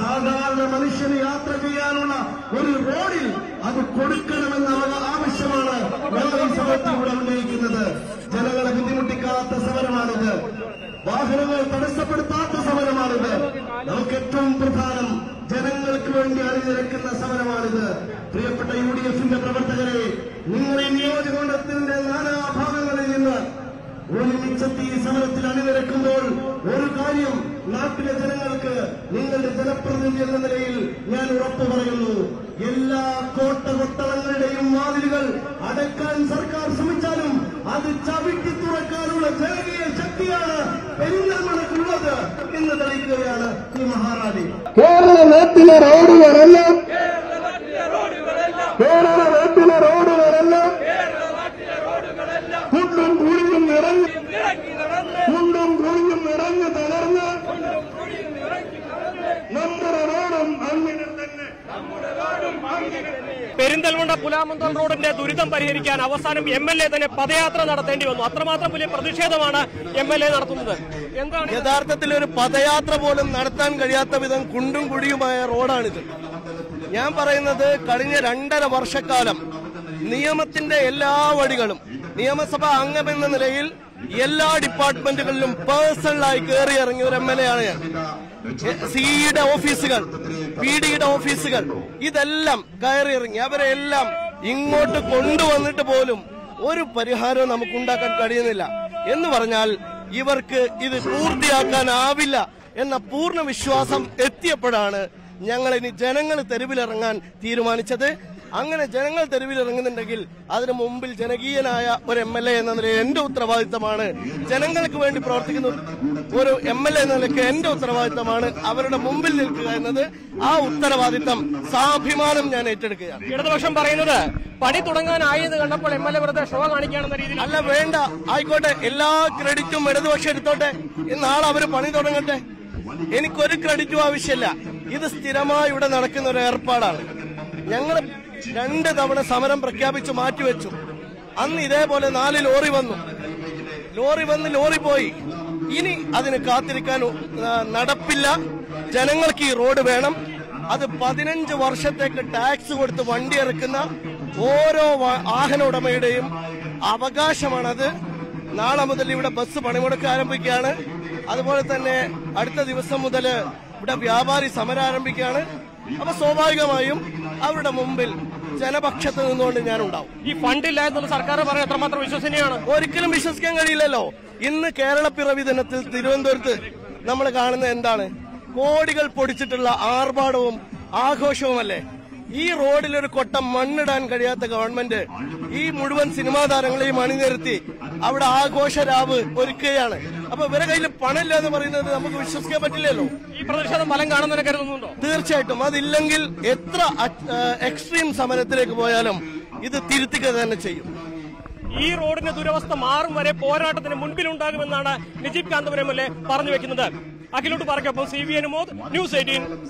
സാധാരണ മനുഷ്യന് യാത്ര ചെയ്യാനുള്ള ഒരു റോഡിൽ അത് കൊടുക്കണമെന്ന അവ- ആവശ്യമാണ് ഞങ്ങൾ ഈ സമരത്തിലൂടെ ഉന്നയിക്കുന്നത് ജനങ്ങളെ ബുദ്ധിമുട്ടിക്കാത്ത സമരമാണിത് വാഹനങ്ങൾ തടസ്സപ്പെടുത്താത്ത സമരമാണിത് നമുക്ക് ഏറ്റവും പ്രധാനം ജനങ്ങൾക്ക് വേണ്ടി അണിനിരക്കുന്ന സമരമാണിത് പ്രിയപ്പെട്ട യു ഡി എഫിന്റെ പ്രവർത്തകരെ നിങ്ങളെ നിയോജകമണ്ഡലത്തിന്റെ നാനാഭാഗങ്ങളിൽ നിന്ന് ഒരുമിച്ചെത്തി ഈ സമരത്തിൽ അണിനിരക്കുമ്പോൾ ഒരു കാര്യം നാട്ടിലെ ജനങ്ങൾക്ക് നിങ്ങളുടെ ജനപ്രതിനിധി എന്ന നിലയിൽ ഞാൻ ഉറപ്പു പറയുന്നു എല്ലാ കോട്ട കൊത്തളങ്ങളുടെയും വാതിലുകൾ അടക്കാൻ സർക്കാർ ശ്രമിച്ചാലും അത് ചവിട്ടി തുറക്കാനുള്ള ജനകീയ ശക്തിയാണ് പെരിന്തൽമണക്കുള്ളത് എന്ന് തെളിയിക്കുകയാണ് ഈ മഹാറാലി കേരള നാട്ടിലെ റോഡുകളെല്ലാം കേരള നാട്ടിലെ റോഡുകളെല്ലാം കുണ്ടും കുഴിയും നിറഞ്ഞ് കുണ്ടും കുഴിയും നിറഞ്ഞ് തളർന്ന് നമ്മുടെ റോഡും അങ്ങനെ തന്നെ പെരിന്തൽമണ്ണ പുലാമന്തോൾ റോഡിന്റെ ദുരിതം പരിഹരിക്കാൻ അവസാനം എം എൽ എ തന്നെ പദയാത്ര നടത്തേണ്ടി വന്നു അത്രമാത്രം വലിയ പ്രതിഷേധമാണ് എം എൽ എ നടത്തുന്നത് എന്താണ് ഇത്? യഥാർത്ഥത്തിൽ ഒരു പദയാത്ര പോലും നടത്താൻ കഴിയാത്ത വിധം കുണ്ടും കുഴിയുമായ റോഡാണിത് ഞാൻ പറയുന്നത് കഴിഞ്ഞ രണ്ടര വർഷക്കാലം നിയമത്തിന്റെ എല്ലാ വഴികളും നിയമസഭാ അംഗമെന്ന നിലയിൽ എല്ലാ ഡിപ്പാർട്ട്മെന്റുകളിലും പേഴ്സണലായി കയറി ഇറങ്ങിയ ഒരു എം എൽ എ ആണ് ഞാൻ സിഇയുടെ ഓഫീസുകൾ പി ഡിയുടെ ഓഫീസുകൾ ഇതെല്ലാം കയറി ഇറങ്ങി അവരെ എല്ലാം ഇങ്ങോട്ട് കൊണ്ടുവന്നിട്ട് പോലും ഒരു പരിഹാരവും നമുക്ക് ഉണ്ടാക്കാൻ കഴിയുന്നില്ല എന്ന് പറഞ്ഞാൽ ഇവർക്ക് ഇത് പൂർത്തിയാക്കാനാവില്ല എന്ന പൂർണ്ണ വിശ്വാസം എത്തിയപ്പോഴാണ് ഞങ്ങൾ ഇനി ജനങ്ങൾ തെരുവിലിറങ്ങാൻ തീരുമാനിച്ചത് അങ്ങനെ ജനങ്ങൾ തെരുവിലിറങ്ങുന്നുണ്ടെങ്കിൽ അതിനു മുമ്പിൽ ജനകീയനായ ഒരു എം എൽ എ എന്ന നിലയിൽ എന്റെ ഉത്തരവാദിത്തമാണ് ജനങ്ങൾക്ക് വേണ്ടി പ്രവർത്തിക്കുന്ന ഒരു എം എൽ എ എന്ന നിലയ്ക്ക് എന്റെ ഉത്തരവാദിത്തമാണ് അവരുടെ മുമ്പിൽ നിൽക്കുക എന്നത് ആ ഉത്തരവാദിത്തം സാഭിമാനം ഞാൻ ഏറ്റെടുക്കുകയാണ് ഇടതുപക്ഷം പറയുന്നത് പണി തുടങ്ങാനായി എന്ന് കണ്ടപ്പോൾ എം എൽ എ വെറുതെ ഷോ കാണിക്കുകയാണെന്ന രീതിയിൽ അല്ല വേണ്ട ആയിക്കോട്ടെ എല്ലാ ക്രെഡിറ്റും ഇടതുപക്ഷം എടുത്തോട്ടെ നാളെ അവര് പണി തുടങ്ങട്ടെ എനിക്കൊരു ക്രെഡിറ്റും ആവശ്യമില്ല ഇത് സ്ഥിരമായി ഇവിടെ നടക്കുന്ന ഒരു ഏർപ്പാടാണ് ഞങ്ങൾ രണ്ട് തവണ സമരം പ്രഖ്യാപിച്ച് മാറ്റിവെച്ചു അന്ന് ഇതേപോലെ നാല് ലോറി വന്നു ലോറി വന്ന് ലോറി പോയി ഇനി അതിന് കാത്തിരിക്കാൻ ആ, നടപ്പില്ല ജനങ്ങൾക്ക് ഈ റോഡ് വേണം അത് പതിനഞ്ച് വർഷത്തേക്ക് ടാക്സ് കൊടുത്ത് വണ്ടി ഇറക്കുന്ന ഓരോ വാ- വാഹന ഉടമയുടെയും അവകാശമാണത് നാളെ മുതൽ ഇവിടെ ബസ് പണിമുടക്ക് ആരംഭിക്കുകയാണ് അതുപോലെ തന്നെ അടുത്ത ദിവസം മുതൽ ഇവിടെ വ്യാപാരി സമരം ആരംഭിക്കുകയാണ് അപ്പൊ സ്വാഭാവികമായും അവരുടെ മുമ്പിൽ ജനപക്ഷത്ത് നിന്നുകൊണ്ട് ഞാൻ ഉണ്ടാവും ഈ ഫണ്ടില്ല എന്നുള്ള സർക്കാർ പറയാൻ എത്രമാത്രം വിശ്വസനീയമാണ് ഒരിക്കലും വിശ്വസിക്കാൻ കഴിയില്ലല്ലോ ഇന്ന് കേരളപ്പിറവി ദിനത്തിൽ തിരുവനന്തപുരത്ത് നമ്മൾ കാണുന്നത് എന്താണ് കോടികൾ പൊടിച്ചിട്ടുള്ള ആർഭാടവും ആഘോഷവുമല്ലേ ഈ റോഡിൽ ഒരു കൊട്ടം മണ്ണിടാൻ കഴിയാത്ത ഗവൺമെന്റ് ഈ മുഴുവൻ സിനിമാ താരങ്ങളെയും അണിനിരത്തി അവിടെ ആഘോഷരാവ് ഒരുക്കുകയാണ് അപ്പൊ ഇവരെ കയ്യിൽ പണമില്ല എന്ന് പറയുന്നത് നമുക്ക് വിശ്വസിക്കാൻ പറ്റില്ലല്ലോ ഈ പ്രതിഷേധം ഫലം കാണുന്നതിനെ കരുതുന്നുണ്ടോ തീർച്ചയായിട്ടും അതില്ലെങ്കിൽ എത്ര എക്സ്ട്രീം സമരത്തിലേക്ക് പോയാലും ഇത് തിരുത്തിക്കുക തന്നെ ചെയ്യും ഈ റോഡിന്റെ ദുരവസ്ഥ മാറും വരെ പോരാട്ടത്തിന് മുൻപിലുണ്ടാകുമെന്നാണ് Nijeeb Kanthapuram M L A പറഞ്ഞു വെക്കുന്നത് അഖിലോട്ട് പറക്കൊപ്പം C V Anumod news eighteen